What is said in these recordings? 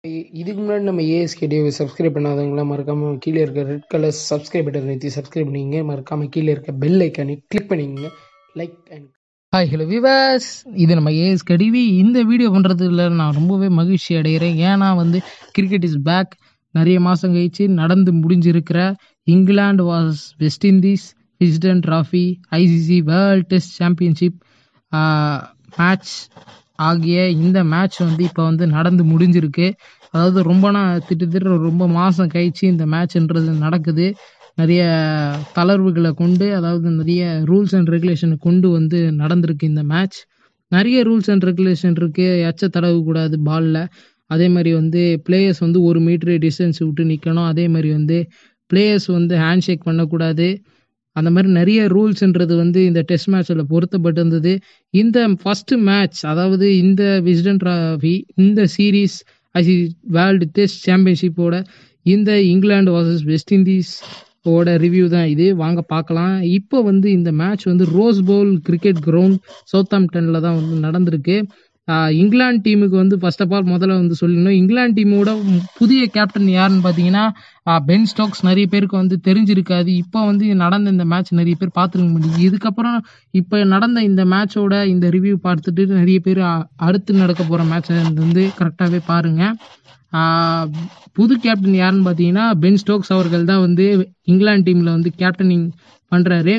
இ- இதுக்கு முன்னாடி நம்ம ஏஎஸ்கே டிவி சப்ஸ்கிரைப் பண்ணாதவங்களாம் மறக்காம கீழே இருக்க ரெட் கலர் சப்ஸ்கிரைப் பட்டன் நிறுத்தி சப்ஸ்கிரைப் பண்ணிங்க மறக்காம கீழே இருக்க பெல் ஐக்கானை கிளிக் பண்ணிக்கங்க லைக் அண்ட் ஹாய் ஹலோ விவாஸ் இது நம்ம ஏஎஸ் கடிவி இந்த வீடியோ பண்ணுறதுல நான் ரொம்பவே மகிழ்ச்சி அடைகிறேன் ஏன்னா வந்து கிரிக்கெட் இஸ் பேக் நிறைய மாதம் கழிச்சு நடந்து முடிஞ்சிருக்கிற இங்கிலாந்து வாஸ் West Indies Wisden trophy ICC world test championship match ஆகிய இந்த மேட்ச் வந்து இப்போ வந்து நடந்து முடிஞ்சிருக்கு அதாவது ரொம்ப நான் திட்டத்தட்ட ரொம்ப மாதம் கழிச்சு இந்த மேட்ச்ன்றது நடக்குது நிறைய தளர்வுகளை கொண்டு அதாவது நிறைய ரூல்ஸ் அண்ட் ரெகுலேஷனை கொண்டு வந்து நடந்திருக்கு இந்த மேட்ச் நிறைய ரூல்ஸ் அண்ட் ரெகுலேஷன் இருக்குது எச்ச தடவு கூடாது பாலில் அதே மாதிரி வந்து பிளேயர்ஸ் வந்து ஒரு மீட்டர் டிஸ்டன்ஸ் விட்டு நிற்கணும் அதே மாதிரி வந்து பிளேயர்ஸ் வந்து ஹேண்ட் ஷேக் பண்ணக்கூடாது அந்த மாதிரி நிறைய ரூல்ஸ்ன்றது வந்து இந்த டெஸ்ட் மேட்ச்சில் பொருத்தப்பட்டிருந்தது இந்த ஃபஸ்ட்டு மேட்ச் அதாவது இந்த விஸ்டன் ட்ராஃபி இந்த சீரீஸ் ஐசி வேர்ல்டு டெஸ்ட் சாம்பியன்ஷிப்போட இந்த இங்கிலாந்து vs வெஸ்ட் இண்டீஸ் ஓட ரிவ்யூ தான் இது வாங்க பார்க்கலாம் இப்போ வந்து இந்த மேட்ச் வந்து ரோஸ் பவுல் கிரிக்கெட் கிரவுண்ட் சவுத்தாம்ப்டனில் தான் வந்து நடந்திருக்கு ஆஹ் இங்கிலாந்து டீமுக்கு வந்து ஃபர்ஸ்ட் ஆஃப் ஆல் முதல்ல வந்து சொல்லணும் இங்கிலாந்து டீமோட புதிய கேப்டன் யாருன்னு பார்த்தீங்கன்னா ஆஹ் பென் ஸ்டோக்ஸ் நிறைய பேருக்கு வந்து தெரிஞ்சிருக்காது இப்போ வந்து நடந்த இந்த மேட்ச் நிறைய பேர் பார்த்துருக்க முடியும் இதுக்கப்புறம் இப்போ நடந்த இந்த மேட்சோட இந்த ரிவ்யூ பார்த்துட்டு நிறைய பேர் அ- அடுத்து நடக்க போகிற மேட்ச் வந்து கரெக்டாகவே பாருங்கள் ஆஹ் புது கேப்டன் யாருன்னு பார்த்தீங்கன்னா பென் ஸ்டோக்ஸ் அவர்கள் தான் வந்து இங்கிலாந்து டீமில் வந்து கேப்டனிங் பண்ணுறாரு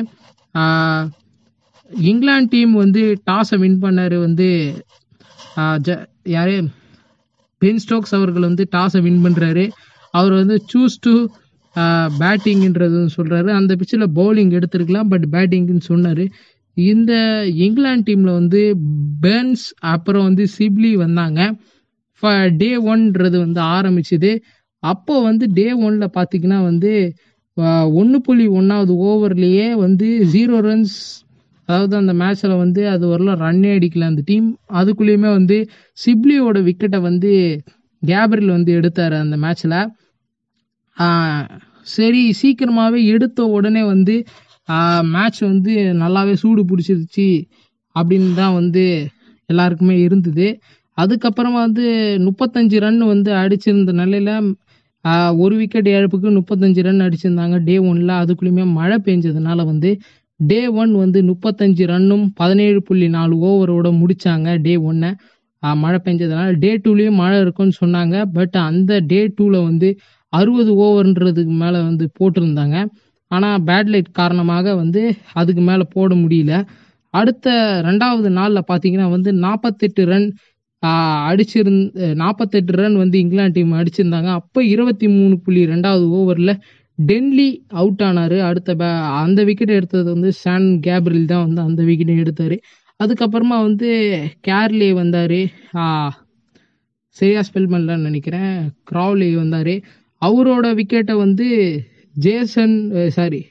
இங்கிலாந்து டீம் வந்து டாஸை வின் பண்ணாரு வந்து ஆஹ் ஜ- யாரு பென் ஸ்டோக்ஸ் அவர்கள் வந்து டாஸை வின் பண்ணுறாரு அவர் வந்து சூஸ் டு பேட்டிங்ன்றது சொல்கிறாரு அந்த பிச்சில் பவுலிங் எடுத்திருக்கலாம் பட் பேட்டிங்னு சொன்னார் இந்த இங்கிலாந்து டீமில் வந்து பெர்ன்ஸ் அப்புறம் வந்து சிப்லி வந்தாங்க டே ஒன்றது வந்து ஆரம்பிச்சுது அப்போ வந்து டே ஒன்ல பார்த்தீங்கன்னா வந்து ஒன்று புள்ளி ஒன்றாவது ஓவர்லேயே வந்து ஜீரோ ரன்ஸ் அதாவது அந்த மேட்ச்சில் வந்து அது வரலாம் ரன்னே அடிக்கல அந்த டீம் அதுக்குள்ளேயுமே வந்து சிப்லியோட விக்கெட்டை வந்து கேப்ரியல் வந்து எடுத்தார் அந்த மேட்ச்சில் சரி சீக்கிரமாகவே எடுத்த உடனே வந்து மேட்ச் வந்து நல்லாவே சூடு பிடிச்சிருச்சு அப்படின்னு தான் வந்து எல்லாருக்குமே இருந்தது அதுக்கப்புறமா வந்து முப்பத்தஞ்சு ரன் வந்து அடிச்சிருந்த நிலையில ஆஹ், ஒரு விக்கெட் இழப்புக்கு முப்பத்தஞ்சு ரன் அடிச்சிருந்தாங்க டே ஒன்ல அதுக்குள்ளேயுமே மழை பெஞ்சதுனால வந்து டே ஒன் வந்து முப்பத்தஞ்சு ரன்னும் பதினேழு புள்ளி நாலு ஓவரோட முடிச்சாங்க டே ஒன்னை மழை பெஞ்சதுனால டே டூலேயும் மழை இருக்கும்னு சொன்னாங்க பட் அந்த டே டூவில் வந்து அறுபது ஓவர்ன்றதுக்கு மேலே வந்து போட்டிருந்தாங்க ஆனால் பேட் லைட் காரணமாக வந்து அதுக்கு மேலே போட முடியல அடுத்த ரெண்டாவது நாளில் பார்த்தீங்கன்னா வந்து நாற்பத்தெட்டு ரன் அடிச்சிருந்த நாற்பத்தெட்டு ரன் வந்து இங்கிலாந்து டீம் அடிச்சிருந்தாங்க அப்போ இருபத்தி மூணு புள்ளி ரெண்டாவது ஓவரில் டென்லி அவுட் ஆனார் அடுத்த பே அந்த விக்கெட் எடுத்தது வந்து சான் கேப்ரியல் தான் வந்து அந்த விக்கெட்டை எடுத்தார் அதுக்கப்புறமா வந்து கேர்லே வந்தார் சரியா ஸ்பெல் பண்ணலன்னு நினைக்கிறேன் க்ராவ்லே வந்தார் அவரோட விக்கெட்டை வந்து ஜேசன் சாரி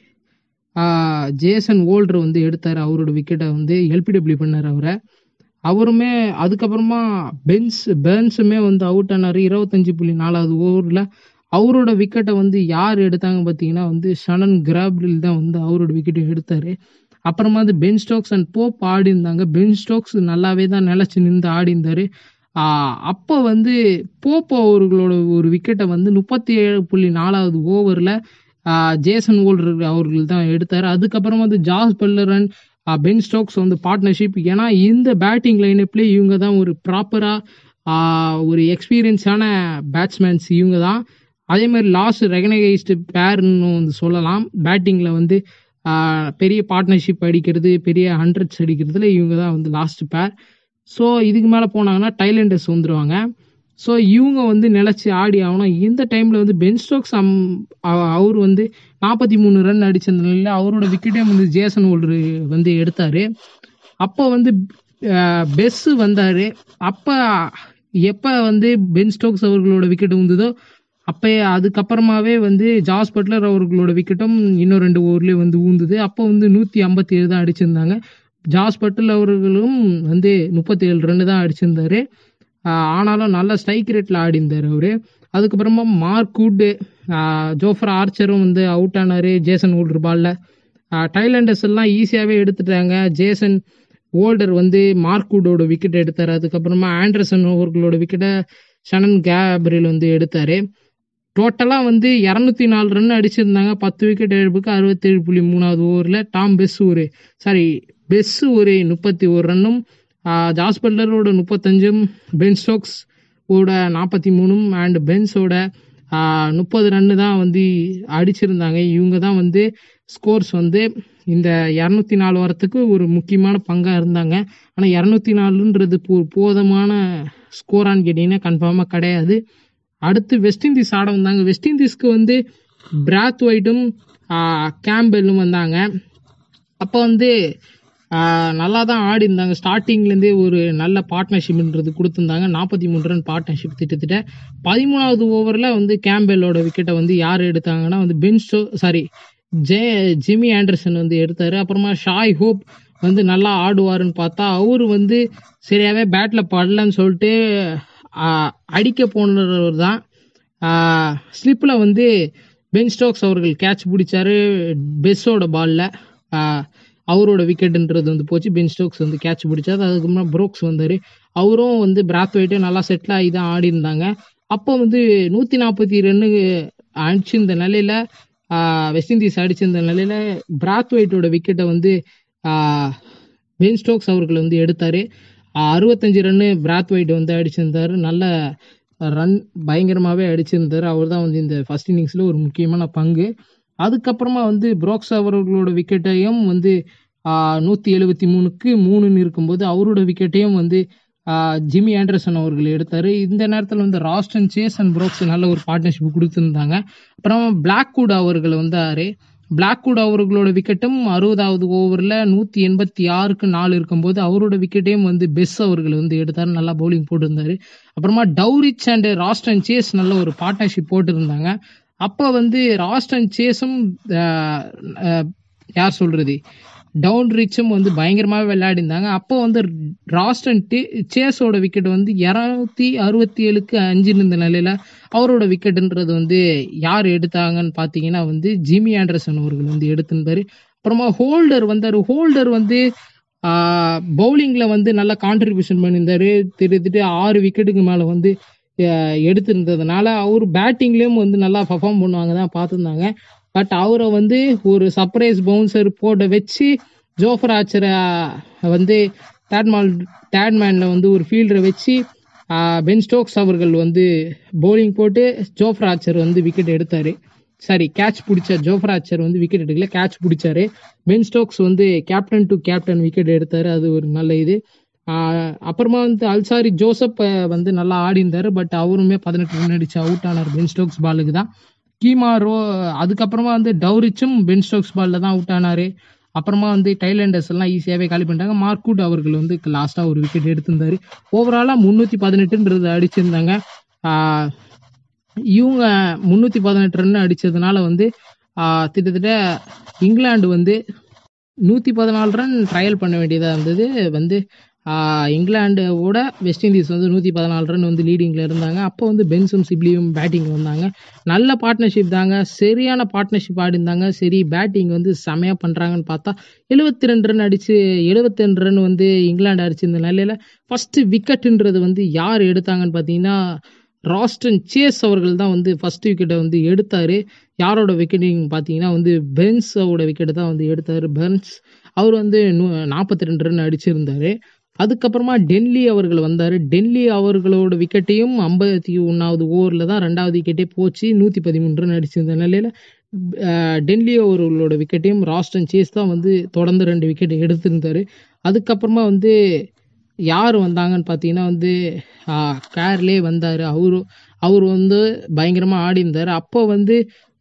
ஜேசன் ஓல்டர் வந்து எடுத்தார் அவரோட விக்கெட்டை வந்து எல்பிடபிள்யூ பண்ணார் அவரை அவருமே அதுக்கப்புறமா பென்ஸ் பெர்ன்ஸுமே வந்து அவுட் ஆனார் இருபத்தஞ்சு புள்ளி நாலாவது ஓவரில் அவரோட விக்கெட்டை வந்து யார் எடுத்தாங்க பார்த்தீங்கன்னா வந்து ஷனன் கிராப்ரில் தான் வந்து அவரோட விக்கெட்டை எடுத்தார் அப்புறமா வந்து பென் ஸ்டோக்ஸ் அண்ட் போப் ஆடி இருந்தாங்க பென் ஸ்டோக்ஸ் நல்லாவே தான் நிலச்சி நின்று ஆடி இருந்தார் அப்போ வந்து போப் அவர்களோட ஒரு விக்கெட்டை வந்து முப்பத்தி ஏழு புள்ளி நாலாவது ஓவரில் ஜேசன் ஓல்டர் அவர்கள் தான் எடுத்தார் அதுக்கப்புறமா வந்து ஜாஸ் பல்லரன் பென் ஸ்டோக்ஸ் வந்து பார்ட்னர்ஷிப் ஏன்னா இந்த பேட்டிங் லைனப்ல இவங்க தான் ஒரு ப்ராப்பராக ஒரு எக்ஸ்பீரியன்ஸான பேட்ஸ்மேன்ஸ் இவங்க தான் அதே மாதிரி லாஸ்ட் ரெகனைஸ்டு பேர்னு வந்து சொல்லலாம் பேட்டிங்கில் வந்து ஆஹ், பெரிய பார்ட்னர்ஷிப் அடிக்கிறது பெரிய ஹண்ட்ரட்ஸ் அடிக்கிறதுல இவங்க தான் வந்து லாஸ்ட் பேர் ஸோ இதுக்கு மேலே போனாங்கன்னா டைலண்டர்ஸ் வந்துடுவாங்க ஸோ இவங்க வந்து நிலச்சி ஆடி ஆகணும் இந்த டைமில் வந்து பென் ஸ்டோக்ஸ் அம் அவ- அவர் வந்து நாற்பத்தி மூணு ரன் அடிச்சதுனால அவரோட விக்கெட்டே வந்து ஜேசன் ஓல்டர் வந்து எடுத்தார் அப்போ வந்து பெஸ் வந்தார் அப்போ எப்போ வந்து பென் ஸ்டோக்ஸ் அவர்களோட விக்கெட் வந்ததோ அப்போ அதுக்கப்புறமாவே வந்து ஜாஸ் பட்லர் அவர்களோட விக்கெட்டும் இன்னும் ரெண்டு ஓவர்லேயே வந்து ஊந்துது அப்போ வந்து நூற்றி ஐம்பத்தி ஏழு தான் அடிச்சிருந்தாங்க ஜாஸ் பட்லர் அவர்களும் வந்து முப்பத்தி ஏழு ரன்னு தான் அடிச்சிருந்தாரு ஆஹ் ஆனாலும் நல்ல ஸ்ட்ரைக் ரேட்டில் ஆடி இருந்தார் அவர் அதுக்கப்புறமா மார்க் வுட்டு ஜோஃபர் ஆர்ச்சரும் வந்து அவுட் ஆனார் ஜேசன் ஓல்டர் பாலில் டைலண்டர்ஸ் எல்லாம் ஈஸியாகவே எடுத்துட்டாங்க ஜேசன் ஓல்டர் வந்து மார்க்வுட்டோட விக்கெட் எடுத்தார் அதுக்கப்புறமா ஆண்டர்சன் அவர்களோட விக்கெட்டை ஷனன் கேப்ரியல் வந்து எடுத்தார் டோட்டலாக வந்து இரநூத்தி நாலு ரன் அடிச்சிருந்தாங்க பத்து விக்கெட் இழப்புக்கு அறுபத்தேழு புள்ளி மூணாவது ஓவரில் டாம் பெஸ் ஒரு சாரி பெஸ் ஒரு முப்பத்தி ஒரு ரன்னும் ஜாஸ் பட்லரோட முப்பத்தஞ்சும் பென் ஸ்டோக்ஸ் ஓட நாற்பத்தி மூணும் அண்ட் பென்ஸோட முப்பது ரன்னு தான் வந்து அடிச்சிருந்தாங்க இவங்க தான் வந்து ஸ்கோர்ஸ் வந்து இந்த இரநூத்தி நாலு வரத்துக்கு ஒரு முக்கியமான பங்காக இருந்தாங்க ஆனால் இரநூத்தி நாலுன்றது போ போதுமான ஸ்கோரான்னு கேட்டிங்கன்னா கன்ஃபார்மாக கிடையாது அடுத்து வெஸ்ட் இண்டீஸ் ஆட வந்தாங்க வெஸ்ட் இண்டீஸ்க்கு வந்து பிராத் ஒயிட்டும் கேம்பெல்லும் வந்தாங்க அப்போ வந்து ஆஹ், நல்லா தான் ஆடி இருந்தாங்க ஸ்டார்டிங்லேருந்தே ஒரு நல்ல பார்ட்னர்ஷிப்ன்றது கொடுத்துருந்தாங்க நாற்பத்தி மூணு ரன் பார்ட்னர்ஷிப் திட்டத்தட்ட பதிமூணாவது ஓவரில் வந்து கேம்பெல்லோட விக்கெட்டை வந்து யார் எடுத்தாங்கன்னா வந்து பென் ஸ்டோ சாரி ஜே ஜிம்மி ஆண்டர்சன் வந்து எடுத்தார் அப்புறமா ஷாய் ஹோப் வந்து நல்லா ஆடுவாருன்னு பார்த்தா அவர் வந்து சரியாகவே பேட்டில் படலன்னு சொல்லிட்டு ஆஹ், அடிக்க போனவர் தான் ஸ்லிப்பில் வந்து பென் ஸ்டோக்ஸ் அவர்கள் கேட்ச் பிடிச்சாரு பெஸ்ஸோட பாலில் அவரோட விக்கெட்டுன்றது வந்து போச்சு பென் ஸ்டோக்ஸ் வந்து கேட்ச் பிடிச்சாரு அதுக்கப்புறம் புரோக்ஸ் வந்தார் அவரும் வந்து பிராத் ஒயிட்டு நல்லா செட்டில் ஆகி தான் ஆடி இருந்தாங்க அப்போ வந்து நூற்றி நாற்பத்தி ரெண்டு அடிச்சிருந்த நிலையில் வெஸ்ட் இண்டீஸ் அடிச்சிருந்த நிலையில் பிராத் ஒயிட்டோட விக்கெட்டை வந்து ஆஹ், பென் ஸ்டோக்ஸ் அவர்கள் வந்து எடுத்தார் அறுபத்தஞ்சு ரன்னு பிராத் ஒயிட் வந்து அடிச்சிருந்தாரு நல்ல ரன் பயங்கரமாகவே அடிச்சிருந்தார் அவர் தான் வந்து இந்த ஃபர்ஸ்ட் இன்னிங்ஸில் ஒரு முக்கியமான பங்கு அதுக்கப்புறமா வந்து புரோக்ஸ் அவர்களோட விக்கெட்டையும் வந்து நூற்றி எழுபத்தி மூணுக்கு மூணுன்னு இருக்கும்போது அவரோட விக்கெட்டையும் வந்து ஆஹ், ஜிம்மி ஆண்டர்சன் அவர்கள் எடுத்தார் இந்த நேரத்தில் வந்து ராஸ்டன் சேஸ் அண்ட் புரோக்ஸ் நல்ல ஒரு பார்ட்னர்ஷிப் கொடுத்துருந்தாங்க அப்புறம் பிளாக்வுட் அவர்கள் வந்தார் பிளாக்வுட் அவர்களோட விக்கெட்டும் அறுபதாவது ஓவரில் நூற்றி எண்பத்தி ஆறுக்கு நாலு இருக்கும்போது அவரோட விக்கெட்டையும் வந்து பெஸ் அவர்கள் வந்து எடுத்தார் நல்லா பவுலிங் போட்டிருந்தாரு அப்புறமா டவுரிச் அண்ட் ராஸ்டன் சேஸ் நல்ல ஒரு பார்ட்னர்ஷிப் போட்டிருந்தாங்க அப்போ வந்து ராஸ்டன் சேஸும் ஆஹ், ஆஹ், யார் சொல்றது டவுன் ரிச்சும் வந்து பயங்கரமாகவே விளையாடிருந்தாங்க அப்போ வந்து ராஸ்டன் டே சேஸோட விக்கெட் வந்து இரநூத்தி அறுபத்தி ஏழுக்கு அஞ்சு இருந்த நிலையில் அவரோட விக்கெட்டுன்றது வந்து யார் எடுத்தாங்கன்னு பார்த்தீங்கன்னா வந்து ஜிம்மி ஆண்டர்சன் அவர்கள் வந்து எடுத்திருந்தாரு அப்புறமா ஹோல்டர் வந்தார் ஹோல்டர் வந்து பவுலிங்கில் வந்து நல்லா கான்ட்ரிபியூஷன் பண்ணியிருந்தாரு திட்டத்தட்ட ஆறு விக்கெட்டுக்கு மேலே வந்து ஆஹ், எடுத்திருந்ததுனால அவர் பேட்டிங்லேயும் வந்து நல்லா பர்ஃபார்ம் பண்ணுவாங்க தான் பார்த்துருந்தாங்க பட் அவரை வந்து ஒரு சர்ப்ரைஸ் பவுன்சர் போட வச்சு ஜோஃபர் ஆச்சரை வந்து தேட்மால் தேட்மேனில் வந்து ஒரு ஃபீல்டரை வச்சு ஆஹ், பென் ஸ்டோக்ஸ் அவர்கள் வந்து பவுலிங் போட்டு ஜோஃபர் ஆச்சர் வந்து விக்கெட் எடுத்தார் சாரி கேட்ச் பிடிச்ச ஜோஃபர் ஆச்சர் வந்து விக்கெட் எடுக்கல கேட்ச் பிடிச்சாரு பென் ஸ்டோக்ஸ் வந்து கேப்டன் டு கேப்டன் விக்கெட் எடுத்தார் அது ஒரு நல்ல இது ஆஹ், அப்புறமா வந்து அல்சாரி ஜோசப் அஹ், வந்து நல்லா ஆடி இருந்தார் பட் அவருமே பதினெட்டு ரன் அடிச்சு அவுட் ஆனார் பென் ஸ்டோக்ஸ் பாலுக்கு தான் கீமா ரோ அதுக்கப்புறமா வந்து டவுரிச்சும் பென் ஸ்டோக்ஸ் பாலில் தான் அவுட் ஆனார் அப்புறமா வந்து டைலண்டர்ஸ் எல்லாம் ஈஸியாகவே காலி பண்ணிட்டாங்க மார்க்கூட் அவர்கள் வந்து லாஸ்ட்டாக ஒரு விக்கெட் எடுத்திருந்தாரு ஓவராலாக முந்நூற்றி பதினெட்டுன்றது அடிச்சிருந்தாங்க ஆஹ் இவங்க முந்நூற்றி பதினெட்டு ரன் அடித்ததுனால வந்து ஆஹ் கிட்டத்தட்ட இங்கிலாந்து வந்து நூற்றி பதினாலு ரன் ட்ரையல் பண்ண வேண்டியதாக இருந்தது வந்து ஆஹ் இங்கிலாண்டோட வெஸ்ட் இண்டீஸ் வந்து நூற்றி பதினாலு ரன் வந்து லீடிங்கில் இருந்தாங்க அப்போ வந்து பென்ஸும் சிப்லியும் பேட்டிங் வந்தாங்க நல்ல பார்ட்னர்ஷிப் தாங்க சரியான பார்ட்னர்ஷிப் ஆடிருந்தாங்க சரி பேட்டிங் வந்து செமையாக பண்ணுறாங்கன்னு பார்த்தா எழுபத்தி ரெண்டு ரன் அடித்து எழுபத்தி ரெண்டு ரன் வந்து இங்கிலாந்து அடிச்சிருந்த நிலையில் ஃபஸ்ட்டு விக்கெட்டுன்றது வந்து யார் எடுத்தாங்கன்னு பார்த்தீங்கன்னா ராஸ்டன் சேஸ் அவர்கள் தான் வந்து ஃபர்ஸ்ட் விக்கெட்டை வந்து எடுத்தார் யாரோட விக்கெட்டிங் பார்த்தீங்கன்னா வந்து பென்ஸோட விக்கெட்டை தான் வந்து எடுத்தார் பென்ஸ் அவர் வந்து நாற்பத்தி ரெண்டு ரன் அடிச்சிருந்தாரு அதுக்கப்புறமா டென்லி அவர்கள் வந்தார் டென்லி அவர்களோட விக்கெட்டையும் ஐம்பத்தி ஒன்றாவது ஓவரில் தான் ரெண்டாவது விக்கெட்டே போச்சு நூற்றி பதிமூணு ரன் அடிச்சிருந்த நிலையில் டென்லி அவர்களோட விக்கெட்டையும் ராஸ்டன் சேஸ் தான் வந்து தொடர்ந்து ரெண்டு விக்கெட் எடுத்திருந்தாரு அதுக்கப்புறமா வந்து யார் வந்தாங்கன்னு பார்த்தீங்கன்னா வந்து கேர்லே வந்தார் அவரு அவர் வந்து பயங்கரமாக ஆடி இருந்தார் அப்போ வந்து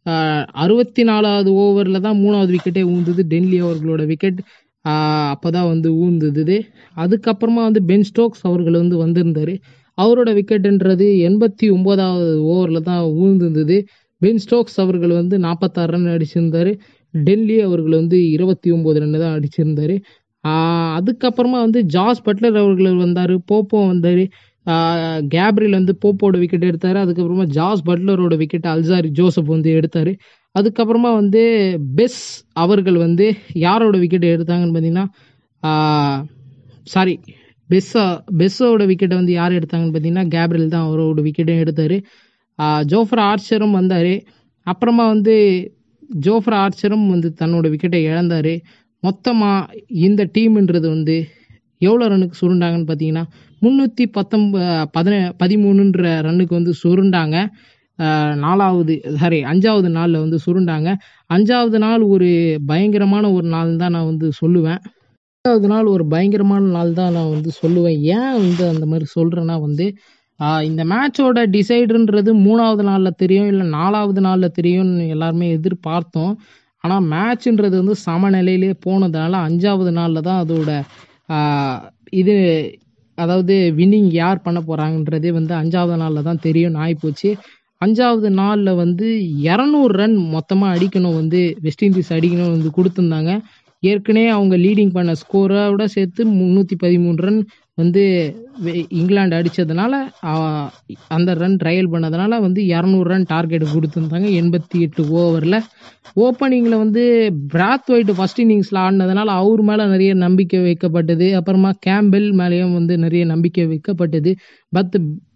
அறுபத்தி நாலாவது ஓவரில் தான் மூணாவது விக்கெட்டே ஊந்தது டென்லி அவர்களோட விக்கெட் அப்போ தான் வந்து ஊந்தது அதுக்கப்புறமா வந்து பென் ஸ்டோக்ஸ் அவர்கள் வந்து வந்திருந்தார் அவரோட விக்கெட்டுன்றது எண்பத்தி ஒம்போதாவது ஓவரில் தான் ஊழ்ந்திருந்தது பென் ஸ்டோக்ஸ் அவர்கள் வந்து நாற்பத்தாறு ரன் அடிச்சிருந்தாரு டெல்லி அவர்கள் வந்து இருபத்தி ஒம்பது ரன் தான் அடிச்சிருந்தாரு ஆஹ் அதுக்கப்புறமா வந்து ஜாஸ் பட்லர் அவர்கள் வந்தார் போப்போ வந்தார் கேப்ரியல் வந்து போப்போட விக்கெட் எடுத்தார் அதுக்கப்புறமா ஜாஸ் பட்லரோட விக்கெட் அல்சாரி ஜோசப் வந்து எடுத்தார் அதுக்கப்புறமா வந்து பெஸ் அவர்கள் வந்து யாரோட விக்கெட் எடுத்தாங்கன்னு பார்த்தீங்கன்னா சாரி பெஸ்ஸா பெஸ்ஸோட விக்கெட்டை வந்து யார் எடுத்தாங்கன்னு பார்த்தீங்கன்னா கேப்ரியல் தான் அவரோட விக்கெட்டும் எடுத்தார் ஜோஃப்ரா ஆர்ச்சரும் வந்தார் அப்புறமா வந்து ஜோஃப்ரா ஆர்ச்சரும் வந்து தன்னோட விக்கெட்டை இழந்தார் மொத்தமாக இந்த டீம்ன்றது வந்து எவ்வளோ ரன்னுக்கு சுருண்டாங்கன்னு பார்த்தீங்கன்னா முந்நூற்றி பத்தொம்ப பதின பதிமூணுன்ற ரன்னுக்கு வந்து சுருண்டாங்க ஆஹ் நாலாவது சாரி அஞ்சாவது நாளில் வந்து சுருண்டாங்க அஞ்சாவது நாள் ஒரு பயங்கரமான ஒரு நாள் தான் நான் வந்து சொல்லுவேன் அஞ்சாவது நாள் ஒரு பயங்கரமான நாள் தான் நான் வந்து சொல்லுவேன் ஏன் வந்து அந்த மாதிரி சொல்கிறேன்னா வந்து ஆஹ் இந்த மேட்சோட டிசைடுன்றது மூணாவது நாளில் தெரியும் இல்லை நாலாவது நாளில் தெரியும்னு எல்லாருமே எதிர்பார்த்தோம் ஆனால் மேட்ச்ன்றது வந்து சமநிலையிலே போனதுனால அஞ்சாவது நாளில் தான் அதோட ஆஹ் இது அதாவது வின்னிங் யார் பண்ண போகிறாங்கன்றதே வந்து அஞ்சாவது நாளில் தான் தெரியும் ஆகிப்போச்சு அஞ்சாவது நாளில் வந்து இரநூறு ரன் மொத்தமாக அடிக்கணும் வந்து வெஸ்ட் இண்டீஸ் அடிக்கணும் வந்து கொடுத்துருந்தாங்க ஏற்கனவே அவங்க லீடிங் பண்ண ஸ்கோரோட சேர்த்து முந்நூற்றி பதிமூணு ரன் வந்து வெ- இங்கிலாந்து அடித்ததுனால அந்த ரன் ட்ரையல் பண்ணதுனால வந்து இரநூறு ரன் டார்கெட் கொடுத்துருந்தாங்க எண்பத்தி எட்டு ஓவரில் ஓப்பனிங்கில் வந்து பிராத் ஒயிட் ஃபர்ஸ்ட் இன்னிங்ஸில் ஆடினதுனால அவர் மேலே நிறைய நம்பிக்கை வைக்கப்பட்டது அப்புறமா கேம்பெல் மேலேயும் வந்து நிறைய நம்பிக்கை வைக்கப்பட்டது பட்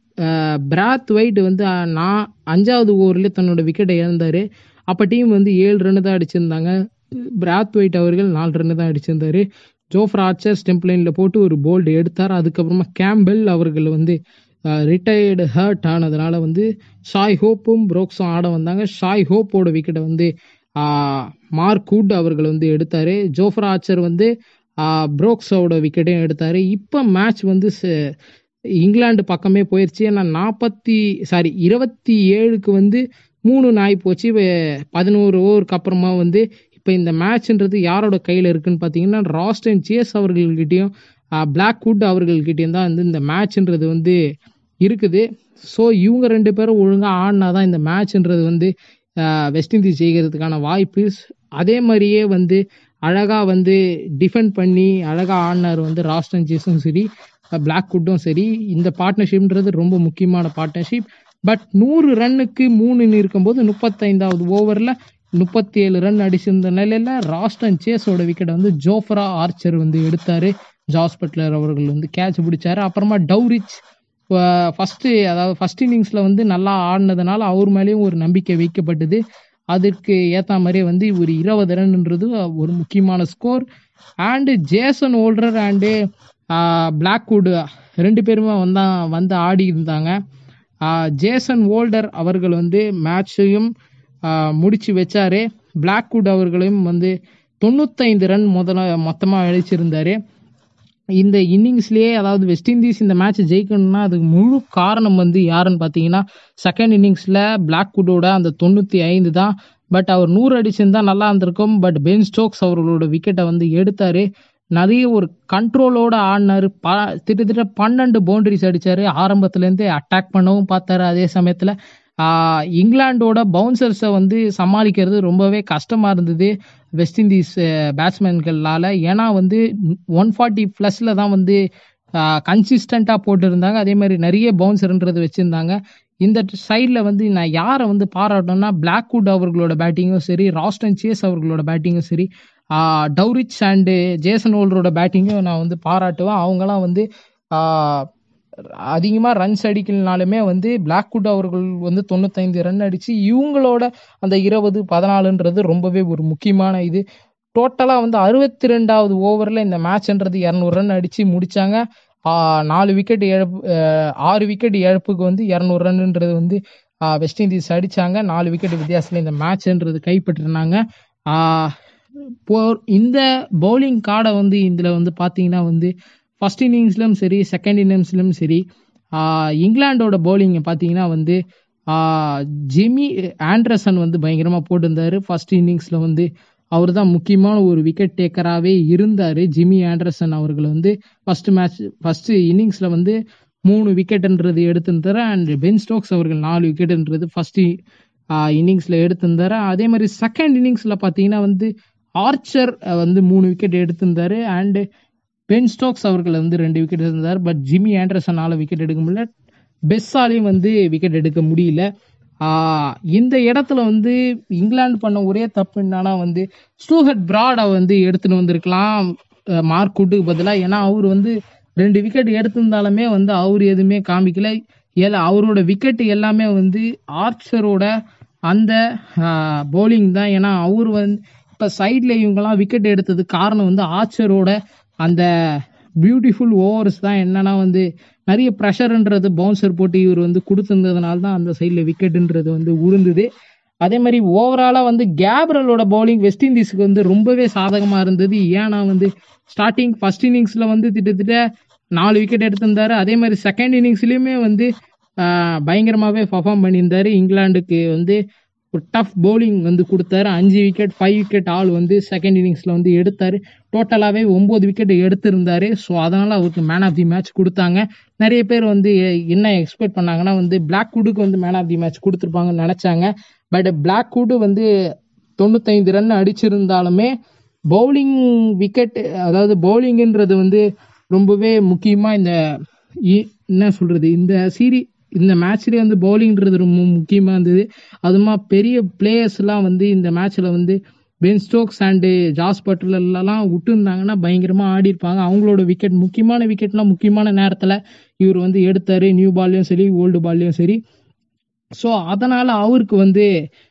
பிராத் ஒயிட் வந்து அஹ், நான் அஞ்சாவது ஓவர்லேயே தன்னோட விக்கெட்டை இழந்தார் அப்போ டீம் வந்து ஏழு ரன்னு தான் அடிச்சிருந்தாங்க பிராத் ஒயிட் அவர்கள் நாலு ரன்னு தான் அடிச்சிருந்தாரு ஜோஃப்ரா ஆர்ச்சர் ஸ்டெம்ப் லைனில் போட்டு ஒரு போல்டு எடுத்தார் அதுக்கப்புறமா கேம்பெல் அவர்கள் வந்து ரிட்டையர்டு ஹர்ட் ஆனதுனால வந்து ஷாய் ஹோப்பும் புரோக்ஸும் ஆட வந்தாங்க ஷாய் ஹோப்போட விக்கெட்டை வந்து ஆஹ், மார்க் வுட் அவர்கள் வந்து எடுத்தார் ஜோஃப்ரா ஆர்ச்சர் வந்து ஆஹ், புரோக்ஸோட விக்கெட்டையும் எடுத்தார் இப்போ மேட்ச் வந்து ச- இங்கிலாந்து பக்கமே போயிடுச்சு ஏன்னா நாற்பத்தி சாரி இருபத்தி ஏழுக்கு வந்து மூணு நாய் போச்சு வே- பதினோரு ஓவருக்கு அப்புறமா வந்து இப்போ இந்த மேட்ச்ன்றது யாரோட கையில் இருக்குன்னு பார்த்தீங்கன்னா ராஸ்டன் சேஸ் அவர்கள்கிட்டயும் பிளாக்வுட் அவர்கள்கிட்டயும் தான் வந்து இந்த மேட்ச்ன்றது வந்து இருக்குது ஸோ இவங்க ரெண்டு பேரும் ஒழுங்காக ஆடினா தான் இந்த மேட்ச்ன்றது வந்து ஆஹ், வெஸ்ட் இண்டீஸ் ஜெயிக்கிறதுக்கான வாய்ப்பு அதே மாதிரியே வந்து அழகாக வந்து டிஃபெண்ட் பண்ணி அழகாக ஆடினார் வந்து ராஸ்டன் சேஸும் சரி பிளாக்வுட்டும் சரி இந்த பார்ட்னர்ஷிப்ன்றது ரொம்ப முக்கியமான பார்ட்னர்ஷிப் பட் நூறு ரன்னுக்கு மூணுன்னு இருக்கும்போது முப்பத்தைந்தாவது ஓவரில் முப்பத்தி ஏழு ரன் அடிச்சிருந்த நிலையில் ராஸ்டன் சேஸோட விக்கெட்டை வந்து ஜோஃப்ரா ஆர்ச்சர் வந்து எடுத்தார் ஜாஸ் பட்லர் அவர்கள் வந்து கேட்ச் பிடிச்சாரு அப்புறமா டவுரிச் ஃபஸ்ட்டு அதாவது ஃபஸ்ட் இன்னிங்ஸில் வந்து நல்லா ஆடினதுனால அவர் மேலேயும் ஒரு நம்பிக்கை வைக்கப்பட்டது அதுக்கு ஏற்ற மாதிரியே வந்து ஒரு இருபது ரன்ன்றது ஒரு முக்கியமான score and Jason Holder and Blackwood ரெண்டு பேருமே வந்தா வந்து ஆடி இருந்தாங்க ஆஹ் ஜேசன் ஓல்டர் அவர்கள் வந்து மேட்சையும் முடிச்சு வச்சாரு பிளாக்வுட் அவர்களையும் வந்து தொண்ணூத்தைந்து ரன் முதல்ல மொத்தமாக அடிச்சிருந்தாரு இந்த இன்னிங்ஸ்லேயே அதாவது வெஸ்ட் இண்டீஸ் இந்த மேட்ச் ஜெயிக்கணும்னா அதுக்கு முழு காரணம் வந்து யாருன்னு பார்த்தீங்கன்னா செகண்ட் இன்னிங்ஸில் பிளாக்வுட்டோட அந்த தொண்ணூற்றி ஐந்து தான் பட் அவர் நூறு அடிச்சிருந்தா நல்லா இருந்திருக்கும் பட் பென் ஸ்டோக்ஸ் அவர்களோட விக்கெட்டை வந்து எடுத்தார் நிறைய ஒரு கண்ட்ரோலோட ஆடினாரு ப திட்டத்தட்ட பன்னெண்டு பவுண்டரிஸ் அடிச்சாரு ஆரம்பத்துலேருந்தே அட்டாக் பண்ணவும் பார்த்தாரு அதே சமயத்தில் இங்கிலாண்டோட பவுன்சர்ஸை வந்து சமாளிக்கிறது ரொம்பவே கஷ்டமாக இருந்தது வெஸ்ட் இண்டீஸ் பேட்ஸ்மேன்களால் ஏன்னா வந்து ஒன் ஃபார்ட்டி ப்ளஸில் தான் வந்து கன்சிஸ்டண்ட்டாக போட்டிருந்தாங்க அதே மாதிரி நிறைய பவுன்சர்ன்றது வச்சுருந்தாங்க இந்த சைடில் வந்து நான் யாரை வந்து பாராட்டணும்னா பிளாக்வுட் அவர்களோட பேட்டிங்கும் சரி ராஸ்டன் சேஸ் அவர்களோட பேட்டிங்கும் சரி டவுரிச் அண்டு ஜேசன் ஓல்டரோட பேட்டிங்கும் நான் வந்து பாராட்டுவேன் அவங்களாம் வந்து அதிகமாக ரன்ஸ் அடிக்கலனாலுமே வந்து பிளாக்வுட் அவர்கள் வந்து தொண்ணூத்தைந்து ரன் அடித்து இவங்களோட அந்த இருபது பதினாலுன்றது ரொம்பவே ஒரு முக்கியமான இது டோட்டலாக வந்து அறுபத்தி ரெண்டாவது ஓவரில் இந்த மேட்ச்ன்றது இரநூறு ரன் அடித்து முடித்தாங்க நாலு விக்கெட் இழப்பு ஆஹ் ஆறு விக்கெட் இழப்புக்கு வந்து இரநூறு ரன்ன்றது வந்து ஆஹ் வெஸ்ட் இண்டீஸ் அடித்தாங்க நாலு விக்கெட் வித்தியாசத்தில் இந்த மேட்ச்ன்றது கைப்பற்றினாங்க ஆஹ் போ இந்த பவுலிங் கார்டை வந்து இதில் வந்து பார்த்தீங்கன்னா வந்து ஃபர்ஸ்ட் இன்னிங்ஸ்லையும் சரி செகண்ட் இன்னிங்ஸ்லையும் சரி ஆஹ் இங்கிலாண்டோட பவுலிங்கை பார்த்தீங்கன்னா வந்து ஆஹ் ஜிமி ஆண்டர்சன் வந்து பயங்கரமாக போட்டிருந்தாரு ஃபர்ஸ்ட் இன்னிங்ஸில் வந்து அவர் தான் முக்கியமான ஒரு விக்கெட் டேக்கராகவே இருந்தார் ஜிம்மி ஆண்டர்சன் அவர்கள் வந்து ஃபர்ஸ்ட் மேட்ச் ஃபர்ஸ்ட் இன்னிங்ஸில் வந்து மூணு விக்கெட்ன்றது எடுத்திருந்தாரு அண்ட் பென் ஸ்டோக்ஸ் அவர்கள் நாலு விக்கெட்ன்றது ஃபர்ஸ்ட் இன்னிங்ஸில் எடுத்திருந்தாரு அதே மாதிரி செகண்ட் இன்னிங்ஸில் பார்த்தீங்கன்னா வந்து ஆர்ச்சர் வந்து மூணு விக்கெட் எடுத்திருந்தாரு அண்டு பென் ஸ்டோக்ஸ் அவர்கள் வந்து ரெண்டு விக்கெட் இருந்தார் பட் ஜிம்மி ஆண்டர்சனால விக்கெட் எடுக்க முடியல பெஸ்ஸாலையும் வந்து விக்கெட் எடுக்க முடியல ஆஹ் இந்த இடத்துல வந்து இங்கிலாந்து பண்ண ஒரே தப்பு என்னன்னா வந்து ஸ்டூஹட் பிராடை வந்து எடுத்துட்டு வந்திருக்கலாம் அஹ் மார்க் குட்டுக்கு பதிலாக ஏன்னா அவர் வந்து ரெண்டு விக்கெட் எடுத்திருந்தாலுமே வந்து அவர் எதுவுமே காமிக்கல ஏல அவரோட விக்கெட் எல்லாமே வந்து ஆர்ச்சரோட அந்த பவுலிங் தான் ஏன்னா அவர் வந்து இப்போ சைடில் இவங்கெல்லாம் விக்கெட் எடுத்தது காரணம் வந்து ஆர்ச்சரோட அந்த பியூட்டிஃபுல் ஓவர்ஸ் தான் என்னன்னா வந்து நிறைய ப்ரெஷர்ன்றது பவுன்சர் போட்டு இவர் வந்து கொடுத்துருந்ததுனால தான் அந்த சைடில் விக்கெட்டுன்றது வந்து உருந்தது அதே மாதிரி ஓவராலாக வந்து கேப்ரலோட பவுலிங் வெஸ்ட் இண்டீஸுக்கு வந்து ரொம்பவே சாதகமாக இருந்தது ஏன்னா வந்து ஸ்டார்டிங் ஃபர்ஸ்ட் இன்னிங்ஸில் வந்து திட்டத்தட்ட நாலு விக்கெட் எடுத்திருந்தாரு அதே மாதிரி செகண்ட் இன்னிங்ஸ்லேயுமே வந்து பயங்கரமாகவே பர்ஃபார்ம் பண்ணியிருந்தாரு இங்கிலாந்துக்கு வந்து ஒரு டஃப் பவுலிங் வந்து கொடுத்தாரு அஞ்சு விக்கெட் ஃபைவ் விக்கெட் ஆள் வந்து செகண்ட் இன்னிங்ஸில் வந்து எடுத்தார் டோட்டலாகவே ஒம்பது விக்கெட் எடுத்திருந்தாரு ஸோ அதனால் அவருக்கு மேன் ஆஃப் தி மேட்ச் கொடுத்தாங்க நிறைய பேர் வந்து என்ன எக்ஸ்பெக்ட் பண்ணாங்கன்னா வந்து பிளாக் வுட்டுக்கு வந்து மேன் ஆஃப் தி மேட்ச் கொடுத்துருப்பாங்கன்னு நினச்சாங்க பட் பிளாக் வுட் வந்து தொண்ணூத்தைந்து ரன் அடிச்சிருந்தாலுமே பவுலிங் விக்கெட் அதாவது பவுலிங்ன்றது வந்து ரொம்பவே முக்கியமாக இந்த என்ன சொல்கிறது இந்த சீரி இந்த மேட்ச்லேயே வந்து பவுலிங்ன்றது ரொம்ப முக்கியமாக இருந்தது அதுமா பெரிய பிளேயர்ஸ்லாம் வந்து இந்த மேட்ச்சில் வந்து பென் ஸ்டோக்ஸ் அண்டு ஜாஸ் பட்லர்லாம் விட்டுருந்தாங்கன்னா பயங்கரமாக ஆடி இருப்பாங்க அவங்களோட விக்கெட் முக்கியமான விக்கெட்லாம் முக்கியமான நேரத்தில் இவர் வந்து எடுத்தார் நியூ பால்லையும் சரி ஓல்டு பால்லையும் சரி ஸோ அதனால் அவருக்கு வந்து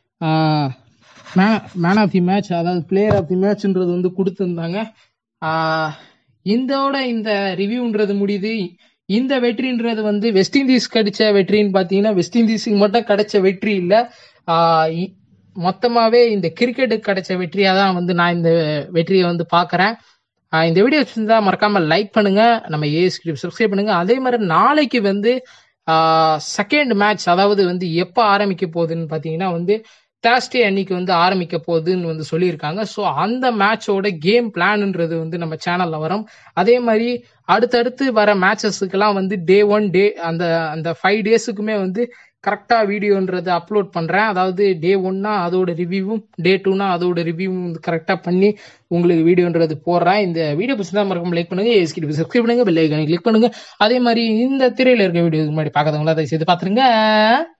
மேன் ஆஃப் தி மேட்ச் அதாவது பிளேயர் ஆஃப் தி மேட்ச்ன்றது வந்து கொடுத்துருந்தாங்க இந்தோட இந்த ரிவ்யூன்றது முடியுது இந்த வெற்றின்றது வந்து வெஸ்ட் இண்டீஸ் கிடைச்ச வெற்றின்னு பார்த்தீங்கன்னா வெஸ்ட் இண்டீஸுக்கு மட்டும் கிடைச்ச வெற்றி இல்லை மொத்தமாகவே இந்த கிரிக்கெட்டுக்கு கிடைச்ச வெற்றியாக தான் வந்து நான் இந்த வெற்றியை வந்து பார்க்குறேன் இந்த வீடியோ வச்சிருந்தா மறக்காமல் லைக் பண்ணுங்க நம்ம ஏஎஸ்கிரிப் சப்ஸ்கிரைப் பண்ணுங்க அதே மாதிரி நாளைக்கு வந்து செகண்ட் மேட்ச் அதாவது வந்து எப்போ ஆரம்பிக்க போகுதுன்னு பார்த்தீங்கன்னா வந்து தேர்ஸ்டே அன்னைக்கு வந்து ஆரம்பிக்க போகுதுன்னு வந்து சொல்லியிருக்காங்க ஸோ அந்த மேட்சோட கேம் பிளான்ன்றது வந்து நம்ம சேனலில் வரும் அதே மாதிரி அடுத்தடுத்து வர மேட்சஸுக்கெல்லாம் வந்து டே ஒன் டே அந்த அந்த ஃபைவ் டேஸுக்குமே வந்து கரெக்டாக வீடியோன்றது அப்லோட் பண்ணுறேன் அதாவது டே ஒன்னா அதோட ரிவ்யூவும் டே டூனா அதோட ரிவ்யூவும் கரெக்டாக பண்ணி உங்களுக்கு வீடியோன்றது போடுறேன் இந்த வீடியோ பிடிச்சி தான் மறக்காம லைக் பண்ணுங்க ஏஸ்கிட்டு சப்ஸ்கிரைப் பண்ணுங்க பெல் ஐக்கானை கிளிக் பண்ணுங்க அதே மாதிரி இந்த திரையில் இருக்க வீடியோக்கு முன்னாடி பார்க்காதவங்களா அதை செய்து பார்த்துருங்க